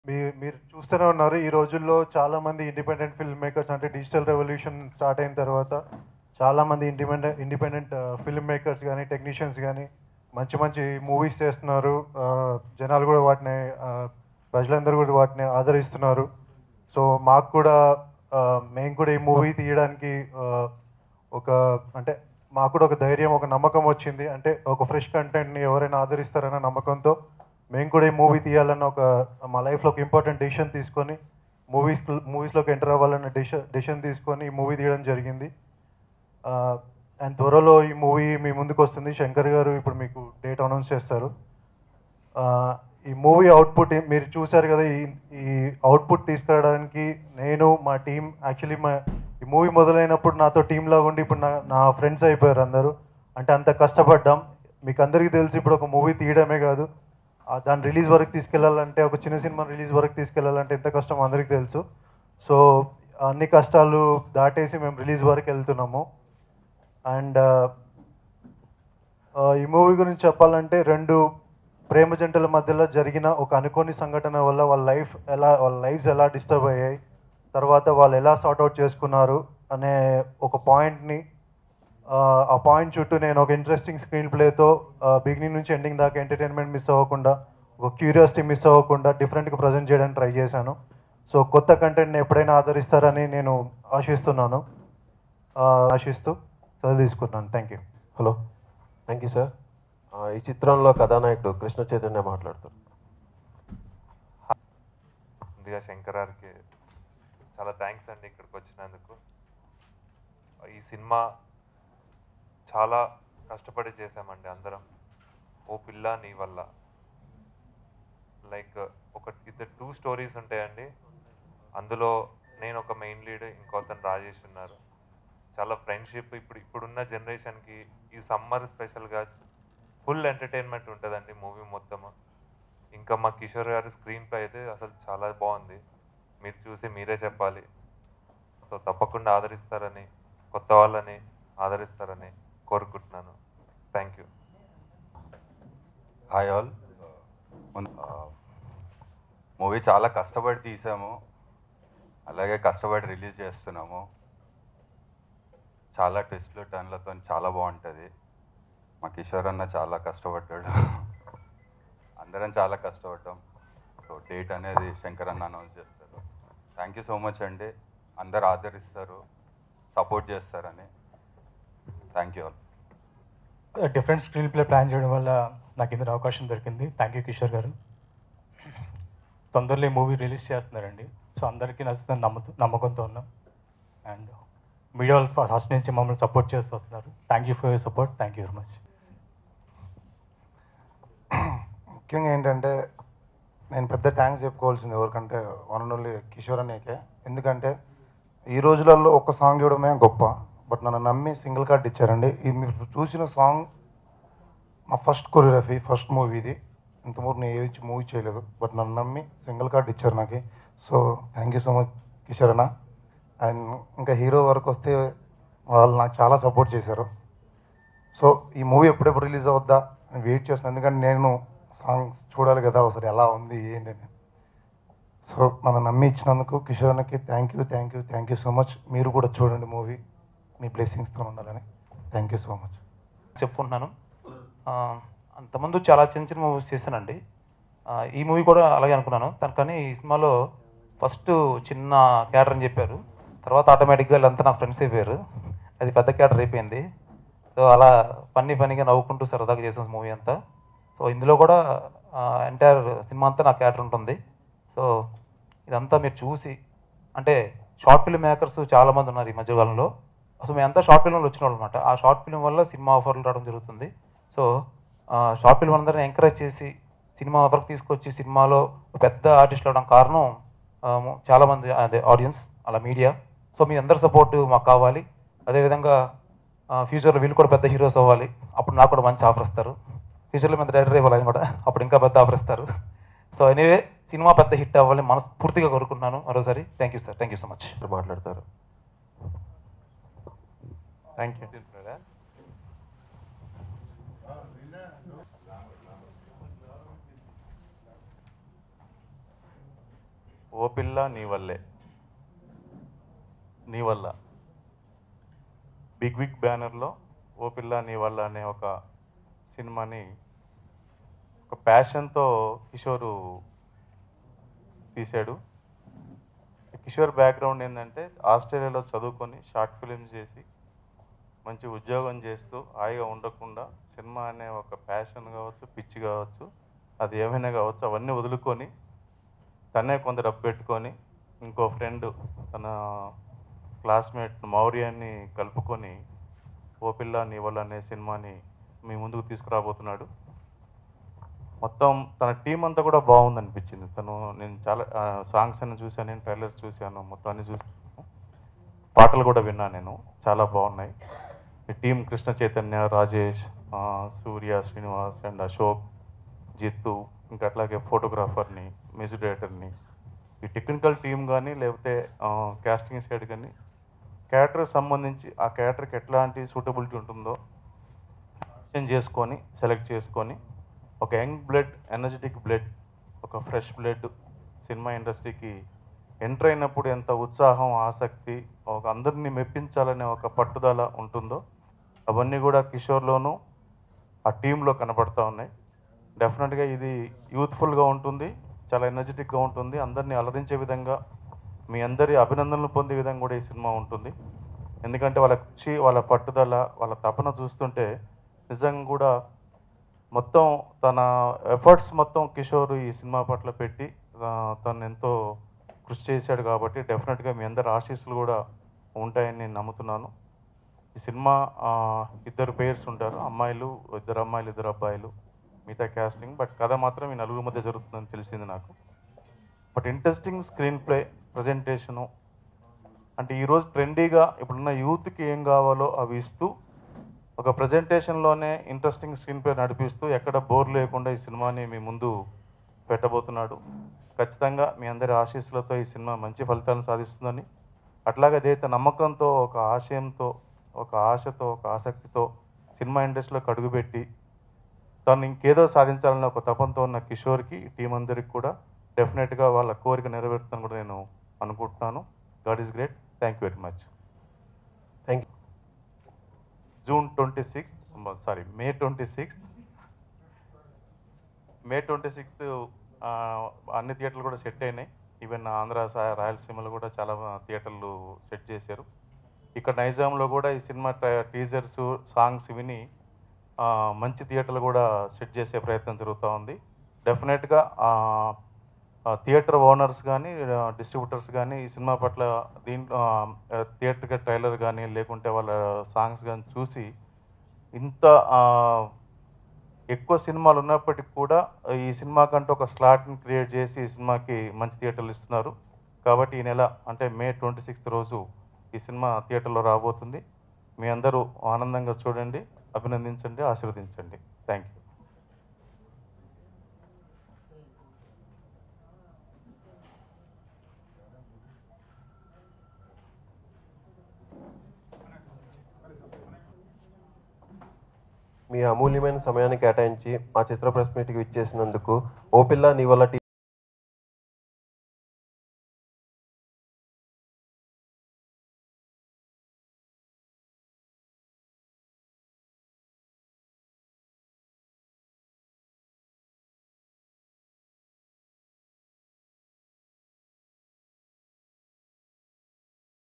మీ మీరు చూస్తూనే ఉన్నారు ఈ రోజుల్లో చాలా మంది ఇండిపెండెంట్ ఫిల్మ్ మేకర్స్ అంటే డిజిటల్ రెవల్యూషన్ స్టార్ట్ అయిన తర్వాత చాలా మంది ఇండిపెండెంట్ ఇండిపెండెంట్ ఫిల్మ్ మేకర్స్ కానీ టెక్నీషియన్స్ కానీ మంచి మంచి మూవీస్ చేస్తున్నారు ఆ, జనాలు కూడా వాటిని ఆ, ప్రజలందరూ కూడా వాటిని ఆదరిస్తున్నారు సో మాకు కూడా ఆ, మేము కూడా ఈ మూవీ తీయడానికి ఆ, ఒక అంటే మాకు కూడా ఒక ధైర్యం ఒక నమ్మకం వచ్చింది అంటే ఒక ఫ్రెష్ కంటెంట్ని ఎవరైనా ఆదరిస్తారన్న నమ్మకంతో మేము కూడా ఈ మూవీ తీయాలన్న ఒక మా లైఫ్లో ఒక ఇంపార్టెంట్ డెసిషన్ తీసుకొని మూవీస్ మూవీస్లోకి ఎంటర్ అవ్వాలన్న డెసిషన్ డెసిషన్ తీసుకొని ఈ మూవీ తీయడం జరిగింది అండ్ త్వరలో ఈ మూవీ మీ ముందుకు వస్తుంది శంకర్ గారు ఇప్పుడు మీకు డేట్ అనౌన్స్ చేస్తారు ఆ, ఈ మూవీ అవుట్పుట్ మీరు చూశారు కదా ఈ ఈ అవుట్పుట్ తీసుకురావడానికి నేను మా టీం యాక్చువల్లీ మా ఈ మూవీ మొదలైనప్పుడు నాతో టీం లాగా ఉండి ఇప్పుడు నా నా ఫ్రెండ్స్ అయిపోయారు అందరూ అంటే అంత కష్టపడ్డాం మీకు అందరికీ తెలిసి ఇప్పుడు ఒక మూవీ తీయడమే కాదు ఆ దాని రిలీజ్ వరకు తీసుకెళ్లాలంటే ఒక చిన్న సినిమా రిలీజ్ వరకు తీసుకెళ్లాలంటే ఎంత కష్టం అందరికీ తెలుసు సో అన్ని కష్టాలు దాటేసి మేము రిలీజ్ వరకు వెళ్తున్నాము అండ్ ఈ మూవీ గురించి చెప్పాలంటే రెండు ప్రేమ జంటల మధ్యలో జరిగిన ఒక అనుకోని సంఘటన వల్ల వాళ్ళ లైఫ్ ఎలా వాళ్ళ లైఫ్స్ ఎలా డిస్టర్బ్ అయ్యాయి తర్వాత వాళ్ళు ఎలా సార్ట్అవుట్ చేసుకున్నారు అనే ఒక పాయింట్ని ఆ పాయింట్ చుట్టూ నేను ఒక ఇంట్రెస్టింగ్ స్క్రీన్ ప్లేతో బిగినింగ్ నుంచి ఎండింగ్ దాకా ఎంటర్టైన్మెంట్ మిస్ అవ్వకుండా ఒక క్యూరియాసిటీ మిస్ అవ్వకుండా డిఫరెంట్గా ప్రజెంట్ చేయడానికి ట్రై చేశాను సో కొత్త కంటెంట్ని ఎప్పుడైనా ఆదరిస్తారని నేను ఆశిస్తున్నాను ఆ, ఆశిస్తూ చదువు తీసుకున్నాను thank you hello thank you sir ఈ చిత్రంలో కథానాయకుడు కృష్ణ చైతన్య మాట్లాడతారు ముందుగా శంకర్ గారికి చాలా థ్యాంక్స్ అండి ఇక్కడికి వచ్చినందుకు ఈ సినిమా చాలా కష్టపడి చేశామండి అందరం ఓ పిల్ల నీ వల్ల లైక్ ఒక ఇద్దరు టూ స్టోరీస్ ఉంటాయండి అందులో నేను ఒక మెయిన్ లీడ్ ఇంకో అతను రాజేష్ ఉన్నారు చాలా ఫ్రెండ్షిప్ ఇప్పుడు ఇప్పుడున్న జనరేషన్కి ఈ సమ్మర్ స్పెషల్గా ఫుల్ ఎంటర్టైన్మెంట్ ఉంటుందండి మూవీ మొత్తము ఇంకా మా కిషోర్ గారి స్క్రీన్ ప్లే అయితే అసలు చాలా బాగుంది మీరు చూసి మీరే చెప్పాలి సో తప్పకుండా ఆదరిస్తారని కొత్త వాళ్ళని ఆదరిస్తారని కోరుకుంటున్నాను thank you hi all movie చాలా కష్టపడి తీసాము అలాగే కష్టపడి రిలీజ్ చేస్తున్నాము చాలా టెస్ట్లు టర్న్లతో చాలా బాగుంటుంది మా కిషోర్ అన్న చాలా కష్టపడ్డాడు అందరం చాలా కష్టపడ్డాం సో డేట్ అనేది శంకర్ అన్న అనౌన్స్ చేస్తారు థ్యాంక్ యూ సో మచ్ అండి అందరు ఆదరిస్తారు సపోర్ట్ చేస్తారని thank you all different screenplay plan చేయడం వల్ల నాకు ఇందులో అవకాశం దొరికింది థ్యాంక్ యూ కిషోర్ గారు తొందరలో ఈ మూవీ రిలీజ్ చేస్తున్నారండి సో అందరికీ నచ్చుతుంది నమ్ము నమ్మకంతో ఉన్నాం అండ్ మీడియా వాళ్ళు ఫస్ట్ నుంచి మమ్మల్ని సపోర్ట్ చేస్తూ వస్తున్నారు thank you for your support thank you very much ముఖ్యంగా ఏంటంటే నేను పెద్ద థ్యాంక్స్ చెప్పుకోవాల్సింది ఎవరికంటే వన్ అండ్ ఓన్లీ కిషోర్ అనేకే ఎందుకంటే ఈ రోజులలో ఒక సాంగ్ ఇవ్వడమే గొప్ప బట్ నన్ను నమ్మి సింగిల్ కార్డ్ ఇచ్చారండి ఇది మీరు చూసిన సాంగ్ మా ఫస్ట్ కొరియోగ్రఫీ ఫస్ట్ మూవీ ఇది ఇంతమూరు నేను ఏ ఇచ్చి మూవీ చేయలేదు బట్ నన్ను నమ్మి సింగిల్ కార్డ్ ఇచ్చారు నాకు so thank you so much Kishore అన్న అండ్ ఇంకా హీరో వరకు వస్తే వాళ్ళు నాకు చాలా సపోర్ట్ చేశారు సో ఈ మూవీ ఎప్పుడెప్పుడు రిలీజ్ అవుద్దా అని వెయిట్ చేస్తున్నాను ఎందుకంటే నేను సాంగ్ చూడాలి కదా ఒకసారి ఎలా ఉంది ఏంటి అని సో నన్ను నమ్మి ఇచ్చినందుకు కిషోర్ అన్నకి thank you thank you thank you so much మీరు కూడా చూడండి మూవీ మీ బ్లెస్సింగ్స్తో ఉండాలని థ్యాంక్ యూ సో మచ్ చెప్పుకుంటున్నాను ఆ, అంతకుముందు చాలా చిన్న చిన్న మూవీస్ చేశానండి ఆ, ఈ మూవీ కూడా అలాగే అనుకున్నాను తను కానీ ఈ సినిమాలో ఫస్ట్ చిన్న క్యారెక్టర్ అని చెప్పారు తర్వాత ఆటోమేటిక్గా వీళ్ళంతా నా ఫ్రెండ్స్ అయిపోయారు అది పెద్ద క్యారెక్టర్ అయిపోయింది సో అలా ఫన్నీ ఫన్నీగా నవ్వుకుంటూ సరదాగా చేసిన మూవీ అంతా సో ఇందులో కూడా ఎంటైర్ సినిమా అంతా నా క్యారెక్టర్ ఉంటుంది సో ఇదంతా మీరు చూసి అంటే షార్ట్ ఫిల్మ్ మేకర్స్ చాలా మంది ఉన్నారు ఈ మధ్యకాలంలో అసలు మేమంతా షార్ట్ ఫిల్మ్లో వచ్చిన అనమాట ఆ షార్ట్ ఫిల్మ్ వల్ల సినిమా ఆఫర్లు రావడం జరుగుతుంది సో షార్ట్ ఫిల్మ్ అందరిని ఎంకరేజ్ చేసి సినిమా వరకు తీసుకొచ్చి సినిమాలో పెద్ద ఆర్టిస్ట్ అవడం కారణం ఆ, ము- చాలా మంది అదే ఆడియన్స్ అలా మీడియా సో మీ అందరి సపోర్ట్ మాకు కావాలి అదేవిధంగా ఫ్యూచర్లో వీళ్ళు కూడా పెద్ద హీరోస్ అవ్వాలి అప్పుడు నాకు కూడా మంచి ఆఫర్ ఇస్తారు ఫ్యూచర్లో మీద డైరెక్టర్ ఇవ్వాలి ఆయన కూడా అప్పుడు ఇంకా పెద్ద ఆఫర్ ఇస్తారు సో ఎనీవే సినిమా పెద్ద హిట్ అవ్వాలని మనస్ఫూర్తిగా కోరుకుంటున్నాను మరోసారి thank you sir thank you so much మాట్లాడతారు థ్యాంక్ యూ ఓ పిల్ల నీ వల్లే నీ వల్ల బిగ్ బిగ్ బ్యానర్లో ఓ పిల్ల నీ వల్ల అనే ఒక సినిమాని ఒక ప్యాషన్తో కిషోరు తీశాడు కిషోర్ బ్యాక్గ్రౌండ్ ఏంటంటే ఆస్ట్రేలియాలో చదువుకొని షార్ట్ ఫిలిమ్స్ చేసి మంచి ఉద్యోగం చేస్తూ హాయిగా ఉండకుండా సినిమా అనే ఒక ప్యాషన్ కావచ్చు పిచ్చి కావచ్చు అది ఏమైనా కావచ్చు అవన్నీ వదులుకొని తనే కొంత డబ్బు పెట్టుకొని ఇంకో ఫ్రెండ్ తన క్లాస్మేట్ మౌర్యాన్ని కలుపుకొని ఓ పిల్ల నీ వల్ల అనే సినిమాని మీ ముందుకు తీసుకురాబోతున్నాడు మొత్తం తన టీం అంతా కూడా బాగుంది అనిపించింది తను నేను చాలా సాంగ్స్ అన్ని చూశాను నేను ట్రైలర్స్ చూశాను మొత్తం అన్ని చూసాను పాటలు కూడా విన్నాను నేను చాలా బాగున్నాయి ఈ టీం కృష్ణ చైతన్య రాజేష్ ఆ, సూర్య శ్రీనివాస్ అండ్ అశోక్ జిత్తు ఇంకా అట్లాగే ఫోటోగ్రాఫర్ని మ్యూజిక్ డైరెక్టర్ని ఈ టెక్నికల్ టీం కానీ లేకపోతే కాస్టింగ్ సైడ్ కానీ క్యారెక్టర్ సంబంధించి ఆ క్యారెక్టర్కి ఎట్లాంటి సూటబిలిటీ ఉంటుందో సెలెక్షన్ చేసుకొని సెలెక్ట్ చేసుకొని ఒక యంగ్ బ్లడ్ ఎనర్జెటిక్ బ్లడ్ ఒక ఫ్రెష్ బ్లడ్ సినిమా ఇండస్ట్రీకి ఎంటర్ అయినప్పుడు ఎంత ఉత్సాహం ఆసక్తి ఒక అందరినీ మెప్పించాలనే ఒక పట్టుదల ఉంటుందో అవన్నీ కూడా కిషోర్లోనూ ఆ టీంలో కనబడతా ఉన్నాయి డెఫినెట్గా ఇది యూత్ఫుల్గా ఉంటుంది చాలా ఎనర్జెటిక్గా ఉంటుంది అందరినీ అలరించే విధంగా మీ అందరి అభినందనలు పొందే విధంగా కూడా ఈ సినిమా ఉంటుంది ఎందుకంటే వాళ్ళ కృషి వాళ్ళ పట్టుదల వాళ్ళ తపన చూస్తుంటే నిజంగా కూడా మొత్తం తన ఎఫర్ట్స్ మొత్తం కిషోర్ ఈ సినిమా పట్ల పెట్టి ఆ, తను ఎంతో కృషి చేశాడు కాబట్టి డెఫినెట్గా మీ అందరి ఆశీస్సులు కూడా ఉంటాయని నేను నమ్ముతున్నాను ఈ సినిమా ఆ, ఇద్దరు పేర్స్ ఉంటారు అమ్మాయిలు ఇద్దరు అమ్మాయిలు ఇద్దరు అబ్బాయిలు మిగతా క్యాస్టింగ్ బట్ కథ మాత్రం ఈ నలుగురు మధ్య జరుగుతుందని తెలిసింది నాకు but interesting screenplay presentation అంటే ఈరోజు ట్రెండీగా ఇప్పుడున్న యూత్కి ఏం కావాలో అవి ఇస్తూ ఒక ప్రజెంటేషన్లోనే ఇంట్రెస్టింగ్ స్క్రీన్ ప్లే నడిపిస్తూ ఎక్కడ బోర్ లేకుండా ఈ సినిమాని మీ ముందు పెట్టబోతున్నాడు ఖచ్చితంగా మీ అందరి ఆశీస్సులతో ఈ సినిమా మంచి ఫలితాలను సాధిస్తుందని అట్లాగే అదైతే నమ్మకంతో ఒక ఆశయంతో ఒక ఆశతో ఒక ఆసక్తితో సినిమా ఇండస్ట్రీలోకి అడుగుపెట్టి తను ఇంకేదో సాధించాలన్న ఒక తపంతో ఉన్న కిషోర్కి టీం అందరికి కూడా డెఫినెట్గా వాళ్ళ కోరిక నెరవేరుతుందని కూడా నేను అనుకుంటున్నాను God is great thank you very much thank you June twenty sixth sorry May twenty sixth May twenty sixth అన్ని థియేటర్లు కూడా సెట్ అయినాయి ఈవెన్ ఆంధ్ర సా- రాయలసీమలో కూడా చాలా థియేటర్లు సెట్ చేశారు ఇక్కడ నైజాంలో కూడా ఈ సినిమా టీజర్స్ సాంగ్స్ విని ఆ, మంచి థియేటర్లు కూడా సెట్ చేసే ప్రయత్నం జరుగుతూ ఉంది డెఫినెట్గా థియేటర్ ఓనర్స్ కానీ డిస్ట్రిబ్యూటర్స్ కానీ ఈ సినిమా పట్ల దీంట్లో థియేటర్ ట్రైలర్ కానీ లేకుంటే వాళ్ళ సాంగ్స్ కానీ చూసి ఇంత ఆ, ఎక్కువ సినిమాలు ఉన్నప్పటికీ కూడా ఈ సినిమాకంటూ ఒక స్లాట్ని క్రియేట్ చేసి ఈ సినిమాకి మంచి థియేటర్లు ఇస్తున్నారు కాబట్టి ఈ నెల అంటే మే ట్వంటీ సిక్స్త్ రోజు ఈ సినిమా థియేటర్లో రాబోతుంది మీ అందరూ ఆనందంగా చూడండి అభినందించండి ఆశీర్వదించండి థ్యాంక్ యూ మీ అమూల్యమైన సమయాన్ని కేటాయించి మా చిత్ర ప్రెస్ మీట్కి ఇచ్చేసినందుకు ఓ పిల్ల నీ వల్ల